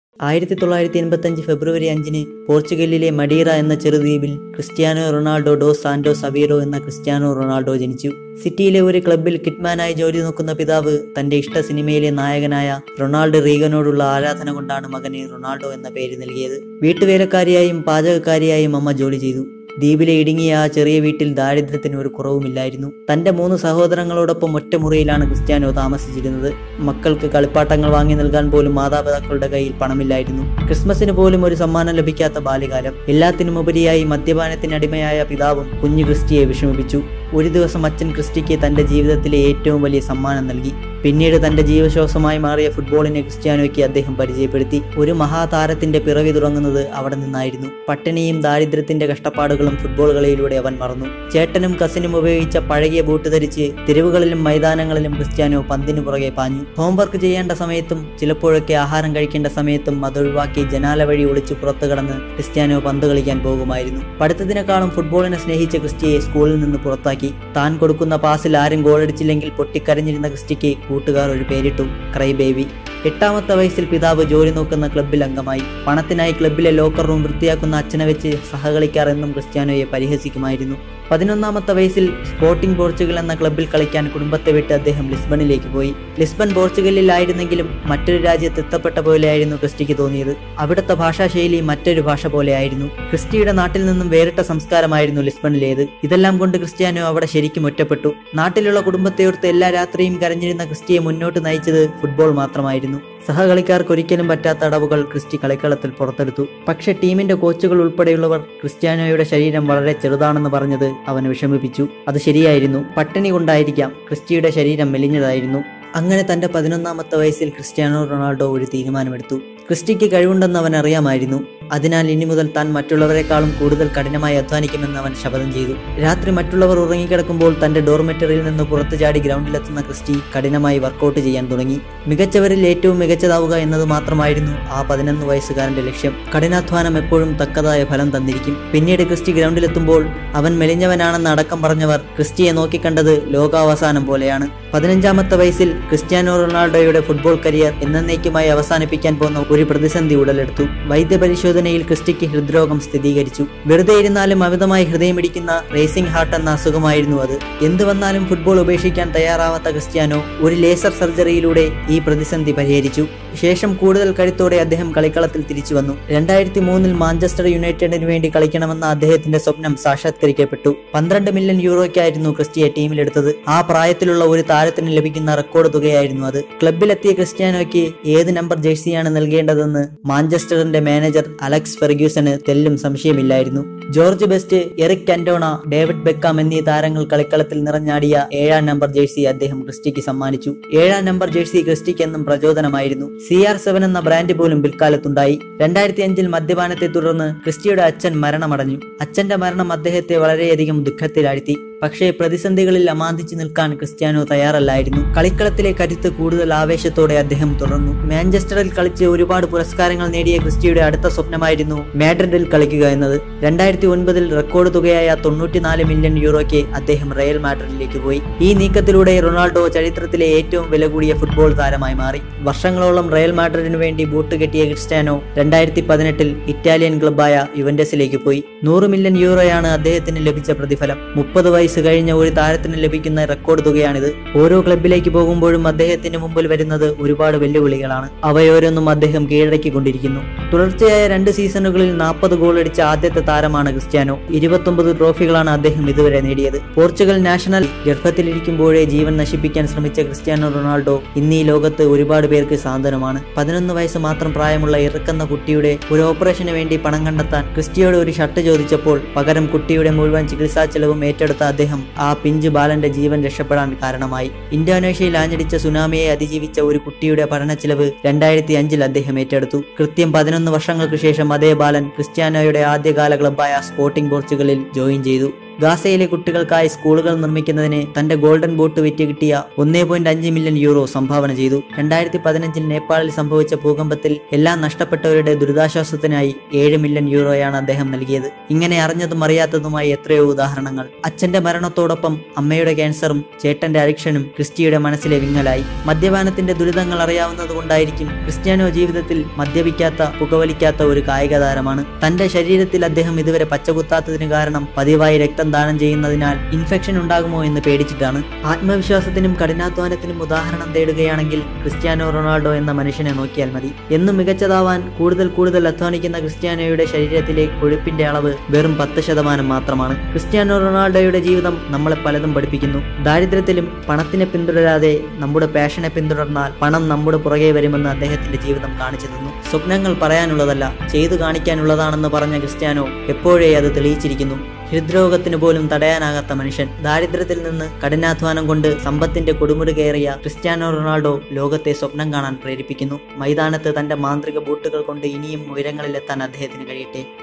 ആയിരത്തി തൊള്ളായിരത്തി എൺപത്തഞ്ച് ഫെബ്രുവരി അഞ്ചിന് പോർച്ചുഗലിലെ മഡീറ എന്ന ചെറുദ്വീപിൽ Cristiano Ronaldo dos Santos Aveiro എന്ന ക്രിസ്ത്യാനോ റൊണാൾഡോ ജനിച്ചു സിറ്റിയിലെ ഒരു ക്ലബ്ബിൽ കിറ്റ്മാനായി ജോലി നോക്കുന്ന പിതാവ് തന്റെ ഇഷ്ട സിനിമയിലെ നായകനായ റൊണാൾഡ് റീഗനോടുള്ള ആരാധന കൊണ്ടാണ് മകന് റൊണാൾഡോ എന്ന പേര് നൽകിയത് വീട്ടുവേലക്കാരിയായും പാചകക്കാരിയായും അമ്മ ജോലി ചെയ്തു ദ്വീപിലെ ഇടുങ്ങിയ ആ ചെറിയ വീട്ടിൽ ദാരിദ്ര്യത്തിന് ഒരു കുറവുമില്ലായിരുന്നു തന്റെ മൂന്ന് സഹോദരങ്ങളോടൊപ്പം ഒറ്റ മുറിയിലാണ് ക്രിസ്ത്യാനോ താമസിച്ചിരുന്നത് മക്കൾക്ക് കളിപ്പാട്ടങ്ങൾ വാങ്ങി നൽകാൻ പോലും മാതാപിതാക്കളുടെ കയ്യിൽ പണമില്ലായിരുന്നു ക്രിസ്മസിന് പോലും ഒരു സമ്മാനം ലഭിക്കാത്ത ബാല്യകാലം എല്ലാത്തിനുമുപരിയായി മദ്യപാനത്തിനടിമയായ പിതാവും കുഞ്ഞു ക്രിസ്റ്റിയെ വിഷമിപ്പിച്ചു ഒരു ദിവസം അച്ഛൻ ക്രിസ്റ്റിക്ക് തന്റെ ജീവിതത്തിലെ ഏറ്റവും വലിയ സമ്മാനം നൽകി പിന്നീട് തന്റെ ജീവശ്വാസമായി മാറിയ ഫുട്ബോളിനെ ക്രിസ്ത്യാനോയ്ക്ക് അദ്ദേഹം പരിചയപ്പെടുത്തി ഒരു മഹാതാരത്തിന്റെ പിറവി തുടങ്ങുന്നത് അവിടെ നിന്നായിരുന്നു പട്ടിണിയും ദാരിദ്ര്യത്തിന്റെ കഷ്ടപ്പാടുകളും ഫുട്ബോൾ കളിയിലൂടെ അവൻ മറന്നു ചേട്ടനും കസിനും ഉപയോഗിച്ച പഴകിയ ബൂട്ട് ധരിച്ച് തെരുവുകളിലും മൈതാനങ്ങളിലും ക്രിസ്ത്യാനോ പന്തിനു പുറകെ പാഞ്ഞു ഹോംവർക്ക് ചെയ്യേണ്ട സമയത്തും ചിലപ്പോഴൊക്കെ ആഹാരം കഴിക്കേണ്ട സമയത്തും അതൊഴിവാക്കി ജനാല വഴി ഒളിച്ചു പുറത്തു കടന്ന് ക്രിസ്ത്യാനോ പന്ത് കളിക്കാൻ പോകുമായിരുന്നു പഠിത്തത്തിനേക്കാളും ഫുട്ബോളിനെ സ്നേഹിച്ച ക്രിസ്റ്റിയെ സ്കൂളിൽ നിന്ന് പുറത്താക്കി താൻ കൊടുക്കുന്ന പാസിൽ ആരും ഗോളടിച്ചില്ലെങ്കിൽ പൊട്ടിക്കരഞ്ഞിരുന്ന ക്രിസ്റ്റിക്ക് കൂട്ടുകാർ ഒരു പേരിട്ടു ക്രൈ ബേബി എട്ടാമത്തെ വയസ്സിൽ പിതാവ് ജോലി നോക്കുന്ന ക്ലബ്ബിൽ അംഗമായി പണത്തിനായി ക്ലബ്ബിലെ ലോക്കർ റൂം വൃത്തിയാക്കുന്ന അച്ഛനെ വെച്ച് സഹകളിക്കാർ എന്നും ക്രിസ്ത്യാനോയെ പരിഹസിക്കുമായിരുന്നു പതിനൊന്നാമത്തെ വയസ്സിൽ സ്പോർട്ടിംഗ് പോർച്ചുഗൽ എന്ന ക്ലബ്ബിൽ കളിക്കാൻ കുടുംബത്തെ വിട്ട് അദ്ദേഹം ലിസ്ബണിലേക്ക് പോയി ലിസ്ബൺ പോർച്ചുഗലിലായിരുന്നെങ്കിലും മറ്റൊരു രാജ്യത്ത് എത്തപ്പെട്ട പോലെയായിരുന്നു ക്രിസ്റ്റിക്ക് തോന്നിയത് അവിടുത്തെ ഭാഷാശൈലി മറ്റൊരു ഭാഷ പോലെയായിരുന്നു ക്രിസ്റ്റിയുടെ നാട്ടിൽ നിന്നും വേറിട്ട സംസ്കാരമായിരുന്നു ലിസ്ബണിലേത് ഇതെല്ലാം കൊണ്ട് ക്രിസ്ത്യാനോ അവിടെ ശരിക്കും ഒറ്റപ്പെട്ടു നാട്ടിലുള്ള കുടുംബത്തെയോർത്ത് എല്ലാ രാത്രിയും കരഞ്ഞിരുന്ന ക്രിസ്റ്റിയെ മുന്നോട്ട് നയിച്ചത് ഫുട്ബോൾ മാത്രമായിരുന്നു സഹകളിക്കാർക്ക് ഒരിക്കലും പറ്റാത്ത അടവുകൾ ക്രിസ്റ്റി കളിക്കളത്തിൽ പുറത്തെടുത്തു പക്ഷേ ടീമിന്റെ കോച്ചുകൾ ഉൾപ്പെടെയുള്ളവർ ക്രിസ്ത്യാനോയുടെ ശരീരം വളരെ ചെറുതാണെന്ന് പറഞ്ഞത് അവനെ വിഷമിപ്പിച്ചു അത് ശരിയായിരുന്നു പട്ടിണി കൊണ്ടായിരിക്കാം ക്രിസ്റ്റിയുടെ ശരീരം മെലിഞ്ഞതായിരുന്നു അങ്ങനെ തന്റെ പതിനൊന്നാമത്തെ വയസ്സിൽ ക്രിസ്ത്യാനോ റൊണാൾഡോ ഒരു തീരുമാനമെടുത്തു ക്രിസ്റ്റിക്ക് കഴിവുണ്ടെന്ന് അവൻ അറിയാമായിരുന്നു അതിനാൽ ഇനി മുതൽ താൻ മറ്റുള്ളവരെക്കാളും കൂടുതൽ കഠിനമായി അധ്വാനിക്കുമെന്ന് അവൻ ശപഥം ചെയ്തു രാത്രി മറ്റുള്ളവർ ഉറങ്ങിക്കിടക്കുമ്പോൾ തന്റെ ഡോർമെറ്ററിയിൽ നിന്ന് പുറത്തു ചാടി ഗ്രൗണ്ടിലെത്തുന്ന ക്രിസ്റ്റി കഠിനമായി വർക്കൗട്ട് ചെയ്യാൻ തുടങ്ങി മികച്ചവരിൽ ഏറ്റവും മികച്ചതാവുക എന്നത് മാത്രമായിരുന്നു ആ പതിനൊന്ന് വയസ്സുകാരന്റെ ലക്ഷ്യം കഠിനാധ്വാനം എപ്പോഴും തക്കതായ ഫലം തന്നിരിക്കും പിന്നീട് ക്രിസ്റ്റി ഗ്രൗണ്ടിലെത്തുമ്പോൾ അവൻ മെലിഞ്ഞവനാണെന്ന് അടക്കം പറഞ്ഞവർ ക്രിസ്റ്റിയെ നോക്കിക്കണ്ടത് ലോകാവസാനം പോലെയാണ് പതിനഞ്ചാമത്തെ വയസ്സിൽ ക്രിസ്ത്യാനോ റൊണാൾഡോയുടെ ഫുട്ബോൾ കരിയർ എന്നേക്കുമായി അവസാനിപ്പിക്കാൻ പോകുന്ന ഒരു പ്രതിസന്ധി ഉടലെടുത്തു വൈദ്യപരിശോധനയിൽ ക്രിസ്റ്റിക്ക് ഹൃദ്രോഗം സ്ഥിരീകരിച്ചു വെറുതെ ഇരുന്നാലും അമിതമായി ഹൃദയമിടിക്കുന്ന റേസിംഗ് ഹാർട്ട് എന്ന അസുഖമായിരുന്നു അത് എന്തു വന്നാലും ഫുട്ബോൾ ഉപേക്ഷിക്കാൻ തയ്യാറാവാത്ത ക്രിസ്ത്യാനോ ഒരു ലേസർ സർജറിയിലൂടെ ഈ പ്രതിസന്ധി പരിഹരിച്ചു ശേഷം കൂടുതൽ കരുത്തോടെ അദ്ദേഹം കളിക്കളത്തിൽ തിരിച്ചു വന്നു രണ്ടായിരത്തി മൂന്നിൽ മാഞ്ചസ്റ്റർ യുണൈറ്റഡിന് വേണ്ടി കളിക്കണമെന്ന അദ്ദേഹത്തിന്റെ സ്വപ്നം സാക്ഷാത്കരിക്കപ്പെട്ടു പന്ത്രണ്ട് മില്യൺ യൂറോയ്ക്കായിരുന്നു ക്രിസ്റ്റിയെ ടീമിലെടുത്തത് ആ പ്രായത്തിലുള്ള ഒരു താരത്തിന് ലഭിക്കുന്ന റെക്കോർഡ് തുകയായിരുന്നു അത് ക്ലബിലെത്തിയ ക്രിസ്ത്യാനോയ്ക്ക് ഏത് നമ്പർ ജേഴ്സിയാണ് നൽകേണ്ടതെന്ന് മാഞ്ചസ്റ്ററിന്റെ മാനേജർ അലക്സ് ഫെർഗ്യൂസന് തെല്ലും സംശയമില്ലായിരുന്നു George Best Eric Cantona David Beckham എന്നീ താരങ്ങൾ കളിക്കളത്തിൽ നിറഞ്ഞാടിയ ഏഴാം നമ്പർ ജേഴ്സി അദ്ദേഹം ക്രിസ്റ്റിക്ക് സമ്മാനിച്ചു ഏഴാം നമ്പർ ജേഴ്സി ക്രിസ്റ്റിക്ക് എന്നും പ്രചോദനമായിരുന്നു സി ആർ സെവൻ എന്ന ബ്രാൻഡ് പോലും പിൽക്കാലത്തുണ്ടായി രണ്ടായിരത്തി അഞ്ചിൽ മദ്യപാനത്തെ തുടർന്ന് ക്രിസ്റ്റിയുടെ അച്ഛൻ മരണമടഞ്ഞു അച്ഛന്റെ മരണം അദ്ദേഹത്തെ വളരെയധികം ദുഃഖത്തിലാഴ്ത്തി പക്ഷേ പ്രതിസന്ധികളിൽ അമാന്തിച്ചു നിൽക്കാൻ ക്രിസ്ത്യാനോ തയ്യാറല്ലായിരുന്നു കളിക്കളത്തിലെ കരുത്ത് കൂടുതൽ ആവേശത്തോടെ അദ്ദേഹം തുടർന്നു മാഞ്ചസ്റ്ററിൽ കളിച്ച് ഒരുപാട് പുരസ്കാരങ്ങൾ നേടിയ ക്രിസ്റ്റിയുടെ അടുത്ത സ്വപ്നമായിരുന്നു മാഡ്രിഡിൽ കളിക്കുക എന്നത് രണ്ടായിരത്തി ഒൻപതിൽ റെക്കോർഡ് തുകയായ തൊണ്ണൂറ്റിനാല് മില്യൺ യൂറോയ്ക്ക് അദ്ദേഹം റയൽ മാഡ്രിഡിലേക്ക് പോയി ഈ നീക്കത്തിലൂടെ റൊണാൾഡോ ചരിത്രത്തിലെ ഏറ്റവും വില കൂടിയ ഫുട്ബോൾ താരമായി മാറി വർഷങ്ങളോളം റയൽ മാഡ്രിഡിനു വേണ്ടി ബൂട്ട് കെട്ടിയ ക്രിസ്ത്യാനോ രണ്ടായിരത്തി പതിനെട്ടിൽ ഇറ്റാലിയൻ ക്ലബായ യുവന്റസിലേക്ക് പോയി നൂറ് മില്യൺ യൂറോയാണ് അദ്ദേഹത്തിന് ലഭിച്ച പ്രതിഫലം മുപ്പത് വയസ്സ് കഴിഞ്ഞ ഒരു താരത്തിന് ലഭിക്കുന്ന റെക്കോർഡ് തുകയാണിത് ഓരോ ക്ലബിലേക്ക് പോകുമ്പോഴും അദ്ദേഹത്തിന് മുമ്പിൽ വരുന്നത് ഒരുപാട് വെല്ലുവിളികളാണ് അവയോരൊന്നും അദ്ദേഹം കീഴടക്കിക്കൊണ്ടിരിക്കുന്നു തുടർച്ചയായ രണ്ട് സീസണുകളിൽ നാൽപ്പത് ഗോൾ അടിച്ച ആദ്യത്തെ താരമാണ് ക്രിസ്ത്യാനോ ഇരുപത്തൊമ്പത് ട്രോഫികളാണ് അദ്ദേഹം ഇതുവരെ നേടിയത് പോർച്ചുഗൽ നാഷണൽ ഗർഭത്തിലിരിക്കുമ്പോഴേ ജീവൻ നശിപ്പിക്കാൻ ശ്രമിച്ച ക്രിസ്ത്യാനോ റൊണാൾഡോ ഇന്ന് ഈ ലോകത്ത് ഒരുപാട് പേർക്ക് സാന്ത്വനമാണ് പതിനൊന്ന് വയസ്സ് മാത്രം പ്രായമുള്ള ഇറക്കുന്ന കുട്ടിയുടെ ഒരു ഓപ്പറേഷന് വേണ്ടി പണം കണ്ടെത്താൻ ക്രിസ്റ്റിയോട് ഒരു ഷർട്ട് ചോദിച്ചപ്പോൾ പകരം കുട്ടിയുടെ മുഴുവൻ ചികിത്സാ ചെലവും ഏറ്റെടുത്ത അദ്ദേഹം ആ പിഞ്ചു ബാലന്റെ ജീവൻ രക്ഷപ്പെടാൻ കാരണമായി ഇന്തോനേഷ്യയിൽ ആഞ്ഞടിച്ച സുനാമിയെ അതിജീവിച്ച ഒരു കുട്ടിയുടെ പഠനച്ചെലവ് രണ്ടായിരത്തി അഞ്ചിൽ അദ്ദേഹം ഏറ്റെടുത്തു കൃത്യം പതിനൊന്ന് വർഷങ്ങൾക്ക് ശേഷം അതേ ബാലൻ ക്രിസ്ത്യാനോയുടെ ആദ്യകാല ക്ലബ്ബായ സ്പോർട്ടിംഗ് പോർച്ചുഗലിൽ ജോയിൻ ചെയ്തു ഗാസയിലെ കുട്ടികൾക്കായി സ്കൂളുകൾ നിർമ്മിക്കുന്നതിന് തന്റെ ഗോൾഡൻ ബോട്ട് വിറ്റ് കിട്ടിയ ഒന്നേ പോയിന്റ് അഞ്ച് മില്യൺ യൂറോ സംഭാവന ചെയ്തു രണ്ടായിരത്തി പതിനഞ്ചിൽ നേപ്പാളിൽ സംഭവിച്ച ഭൂകമ്പത്തിൽ എല്ലാം നഷ്ടപ്പെട്ടവരുടെ ദുരിതാശ്വാസത്തിനായി ഏഴ് മില്യൺ യൂറോയാണ് അദ്ദേഹം നൽകിയത് ഇങ്ങനെ അറിഞ്ഞതും അറിയാത്തതുമായി എത്രയോ ഉദാഹരണങ്ങൾ അച്ഛന്റെ മരണത്തോടൊപ്പം അമ്മയുടെ ക്യാൻസറും ചേട്ടന്റെ അഡിക്ഷനും ക്രിസ്റ്റിയുടെ മനസ്സിലെ വിങ്ങലായി മദ്യപാനത്തിന്റെ ദുരിതങ്ങൾ അറിയാവുന്നത് കൊണ്ടായിരിക്കും ക്രിസ്ത്യാനോ ജീവിതത്തിൽ മദ്യപിക്കാത്ത പുകവലിക്കാത്ത ഒരു കായിക താരമാണ് തന്റെ ശരീരത്തിൽ അദ്ദേഹം ഇതുവരെ പച്ചകുത്താത്തതിന് കാരണം പതിവായി രക്തം ദാനം ചെയ്യുന്നതിനാൽ ഇൻഫെക്ഷൻ ഉണ്ടാകുമോ എന്ന് പേടിച്ചിട്ടാണ് ആത്മവിശ്വാസത്തിനും കഠിനാധ്വാനത്തിനും ഉദാഹരണം തേടുകയാണെങ്കിൽ ക്രിസ്ത്യാനോ റൊണാൾഡോ എന്ന മനുഷ്യനെ നോക്കിയാൽ മതി എന്നും മികച്ചതാവാൻ കൂടുതൽ കൂടുതൽ അധ്വാനിക്കുന്ന ക്രിസ്ത്യാനോയുടെ ശരീരത്തിലെ കൊഴുപ്പിന്റെ അളവ് വെറും പത്ത് ശതമാനം മാത്രമാണ് ക്രിസ്ത്യാനോ റൊണാൾഡോയുടെ ജീവിതം നമ്മളെ പലതും പഠിപ്പിക്കുന്നു ദാരിദ്ര്യത്തിലും പണത്തിനെ പിന്തുടരാതെ നമ്മുടെ പാഷനെ പിന്തുടർന്നാൽ പണം നമ്മുടെ പുറകെ വരുമെന്ന് അദ്ദേഹത്തിന്റെ ജീവിതം കാണിച്ചു തന്നു സ്വപ്നങ്ങൾ പറയാനുള്ളതല്ല ചെയ്തു കാണിക്കാനുള്ളതാണെന്ന് പറഞ്ഞ ക്രിസ്ത്യാനോ എപ്പോഴേ അത് തെളിയിച്ചിരിക്കുന്നു ഹൃദ്രോഗത്തിന് പോലും തടയാനാകാത്ത മനുഷ്യൻ ദാരിദ്ര്യത്തിൽ നിന്ന് കഠിനാധ്വാനം കൊണ്ട് സമ്പത്തിന്റെ കൊടുമുടി കയറിയ ക്രിസ്ത്യാനോ റൊണാൾഡോ ലോകത്തെ സ്വപ്നം കാണാൻ പ്രേരിപ്പിക്കുന്നു മൈതാനത്ത് തന്റെ മാന്ത്രിക ബൂട്ടുകൾ കൊണ്ട് ഇനിയും ഉയരങ്ങളിലെത്താൻ അദ്ദേഹത്തിന് കഴിയട്ടെ